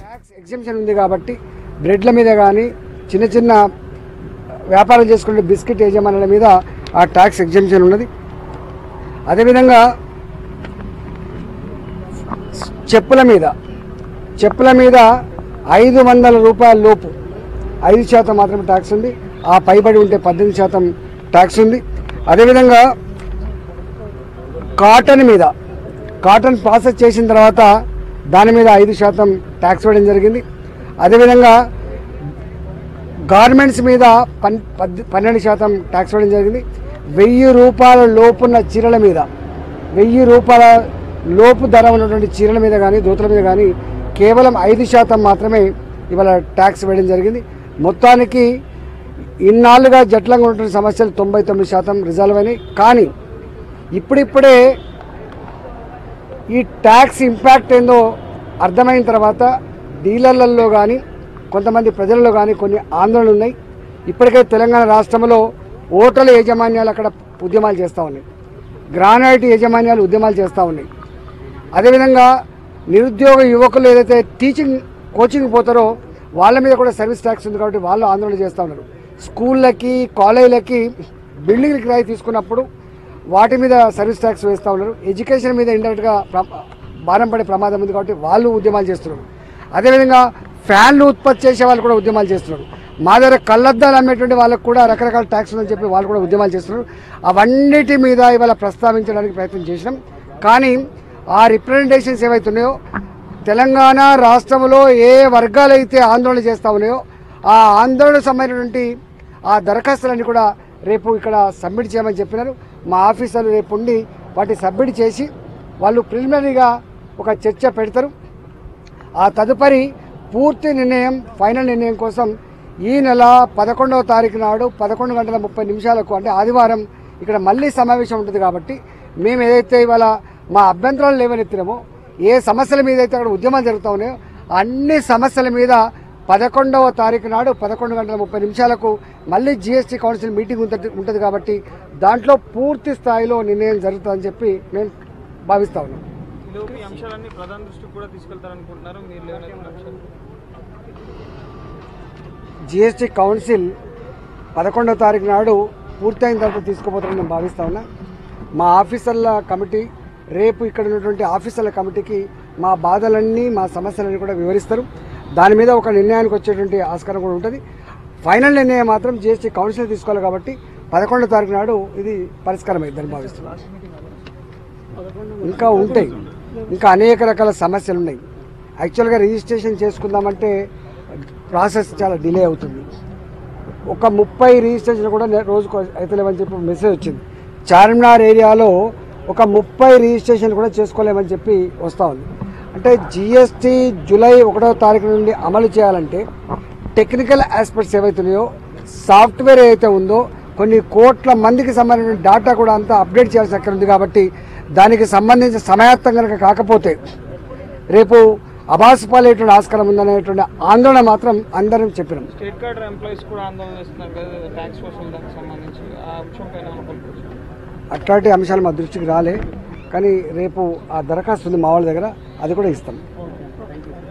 tax exhibition ఉంది కాబట్టి బ్రెడ్ల మీద కానీ చిన్న చిన్న వ్యాపారం చేసుకునే బిస్కెట్ యజమానుల మీద ఆ ట్యాక్స్ ఎగ్జిబిషన్ ఉన్నది అదేవిధంగా చెప్పుల మీద చెప్పుల మీద ఐదు వందల రూపాయల లోపు ఐదు శాతం మాత్రమే ట్యాక్స్ ఉంది ఆ పైబడి ఉంటే పద్దెనిమిది శాతం ట్యాక్స్ ఉంది అదేవిధంగా కాటన్ మీద కాటన్ ప్రాసెస్ చేసిన తర్వాత దాని మీద ఐదు శాతం ట్యాక్స్ వేయడం జరిగింది అదేవిధంగా గార్మెంట్స్ మీద పన్ పద్ పన్నెండు శాతం ట్యాక్స్ వేయడం జరిగింది వెయ్యి రూపాయల లోపున్న చీరల మీద వెయ్యి రూపాయల లోపు ధర ఉన్నటువంటి చీరల మీద కానీ దోతుల మీద కానీ కేవలం ఐదు శాతం మాత్రమే ఇవాళ ట్యాక్స్ వేయడం జరిగింది మొత్తానికి ఇన్నాళ్ళుగా జట్లంగా ఉన్నటువంటి సమస్యలు తొంభై తొమ్మిది శాతం రిజాల్వ్ అయినాయి కానీ ఇప్పుడిప్పుడే ఈ ట్యాక్స్ ఇంపాక్ట్ ఏందో అర్థమైన తర్వాత డీలర్లలో కానీ కొంతమంది ప్రజలలో కానీ కొన్ని ఆందోళనలు ఉన్నాయి ఇప్పటికే తెలంగాణ రాష్ట్రంలో ఓటర్ల యాజమాన్యాలు అక్కడ ఉద్యమాలు చేస్తూ ఉన్నాయి గ్రానైట్ యాజమాన్యాలు ఉద్యమాలు చేస్తూ ఉన్నాయి అదేవిధంగా నిరుద్యోగ యువకులు ఏదైతే టీచింగ్ కోచింగ్ పోతారో వాళ్ళ మీద కూడా సర్వీస్ ట్యాక్స్ ఉంది కాబట్టి వాళ్ళు ఆందోళన చేస్తూ ఉన్నారు స్కూళ్ళకి కాలేజీలకి బిల్డింగ్ కిరాయి తీసుకున్నప్పుడు వాటి మీద సర్వీస్ ట్యాక్స్ వేస్తూ ఉన్నారు ఎడ్యుకేషన్ మీద ఇండైరెక్ట్గా భారం పడే ప్రమాదం ఉంది కాబట్టి వాళ్ళు ఉద్యమాలు చేస్తున్నారు అదేవిధంగా ఫ్యాన్లు ఉత్పత్తి చేసే వాళ్ళు కూడా ఉద్యమాలు చేస్తున్నారు మా దగ్గర కళ్ళద్దాలు అమ్మేటువంటి వాళ్ళకు కూడా రకరకాల ట్యాక్స్ ఉందని చెప్పి వాళ్ళు కూడా ఉద్యమాలు చేస్తున్నారు అవన్నిటి మీద ఇవాళ ప్రస్తావించడానికి ప్రయత్నం చేసినాం కానీ ఆ రిప్రజెంటేషన్స్ ఏవైతున్నాయో తెలంగాణ రాష్ట్రంలో ఏ వర్గాలు అయితే ఆందోళన చేస్తూ ఉన్నాయో ఆ ఆందోళనకు సంబంధించినటువంటి ఆ దరఖాస్తులన్నీ కూడా రేపు ఇక్కడ సబ్మిట్ చేయమని చెప్పినారు మా ఆఫీసర్లు రేపు ఉండి వాటి సబ్మిట్ చేసి వాళ్ళు ప్రిలిమినరీగా ఒక చర్చ పెడతారు ఆ తదుపరి పూర్తి నిర్ణయం ఫైనల్ నిర్ణయం కోసం ఈ నెల పదకొండవ తారీఖు నాడు పదకొండు గంటల ముప్పై నిమిషాలకు అంటే ఆదివారం ఇక్కడ మళ్ళీ సమావేశం ఉంటుంది కాబట్టి మేము ఏదైతే ఇవాళ మా అభ్యంతరాలు లేవనెత్తినామో ఏ సమస్యల మీద అయితే అక్కడ ఉద్యమాలు జరుగుతూ ఉన్నాయో అన్ని సమస్యల మీద పదకొండవ తారీఖు నాడు పదకొండు గంటల ముప్పై నిమిషాలకు మళ్ళీ జిఎస్టీ కౌన్సిల్ మీటింగ్ ఉంటుంది ఉంటుంది కాబట్టి దాంట్లో పూర్తి స్థాయిలో నిర్ణయం జరుగుతుందని చెప్పి మేము భావిస్తా ఉన్నాం ఈలోపు ఈ అంశాలన్నీ ప్రధాన దృష్టికి కూడా తీసుకెళ్తారనుకుంటున్నారు మీరు లేవనెత్తిన అంశాలు జిఎస్టీ కౌన్సిల్ పదకొండవ తారీఖు నాడు పూర్తయిన తర్వాత తీసుకుపోతారని నేను భావిస్తా ఉన్నా మా ఆఫీసర్ల కమిటీ రేపు ఇక్కడ ఉన్నటువంటి ఆఫీసర్ల కమిటీకి మా బాధలన్నీ మా సమస్యలన్నీ కూడా వివరిస్తారు దాని మీద ఒక నిర్ణయానికి వచ్చేటువంటి ఆస్కారం కూడా ఉంటుంది ఫైనల్ నిర్ణయం మాత్రం జిఎస్టీ కౌన్సిల్ తీసుకోవాలి కాబట్టి పదకొండో తారీఖు నాడు ఇది పరిష్కారం అవుతుందని భావిస్తున్నాను ఇంకా ఉంటాయి ఇంకా అనేక రకాల సమస్యలు ఉన్నాయి యాక్చువల్గా రిజిస్ట్రేషన్ చేసుకుందామంటే ప్రాసెస్ చాలా డిలే అవుతుంది ఒక ముప్పై రిజిస్ట్రేషన్ కూడా నే- రోజుకు అవుతలేమని చెప్పి మెసేజ్ వచ్చింది చార్మినార్ ఏరియాలో ఒక ముప్పై రిజిస్ట్రేషన్ కూడా చేసుకోలేమని చెప్పి వస్తూ ఉంది అంటే జిఎస్టీ జూలై ఒకటో తారీఖు నుండి అమలు చేయాలంటే టెక్నికల్ ఆస్పెక్ట్స్ ఏవైతున్నాయో సాఫ్ట్వేర్ ఏదైతే ఉందో కొన్ని కోట్ల మందికి సంబంధించిన డేటా కూడా అంతా అప్డేట్ చేయాల్సి అక్కడ ఉంది కాబట్టి దానికి సంబంధించిన సమయాత్తం కనుక కాకపోతే రేపు అబాస్ పాలేటువంటి ఆస్కారం ఉందనేటువంటి ఆందోళన మాత్రం అందరం చెప్పినాం స్టేట్ కార్డ్ ఎంప్లాయీస్ కూడా ఆందోళన చేస్తున్నారు కదా ట్యాక్స్ వసూలు దానికి సంబంధించి ఆ అంశం పైన అనుకుంటున్నారు అట్లాంటి అంశాలు మా దృష్టికి రాలే కానీ రేపు ఆ దరఖాస్తు ఉంది మా వాళ్ళ దగ్గర అది కూడా ఇస్తాం ఓకే థ్యాంక్ యూ